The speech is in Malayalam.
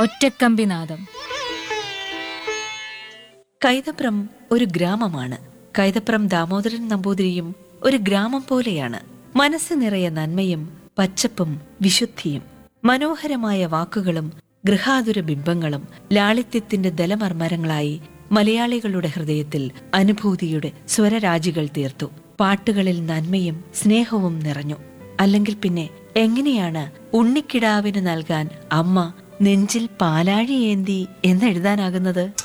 ഒറ്റക്കമ്പിനാദം കൈതപ്രം ഒരു ഗ്രാമമാണ് കൈതപ്രം ദാമോദരൻ നമ്പൂതിരിയും ഒരു ഗ്രാമം പോലെയാണ് മനസ്സ് നിറയെ നന്മയും പച്ചപ്പും വിശുദ്ധിയും മനോഹരമായ വാക്കുകളും ഗൃഹാതുര ബിംബങ്ങളും ലാളിത്യത്തിന്റെ ദലമർമരങ്ങളായി മലയാളികളുടെ ഹൃദയത്തിൽ അനുഭൂതിയുടെ സ്വരരാജികൾ തീർത്തു പാട്ടുകളിൽ നന്മയും സ്നേഹവും നിറഞ്ഞു അല്ലെങ്കിൽ പിന്നെ എങ്ങനെയാണ് ഉണ്ണിക്കിടാവിന് നൽകാൻ അമ്മ നെഞ്ചിൽ പാലാഴി ഏന്തി എന്നെഴുതാനാകുന്നത്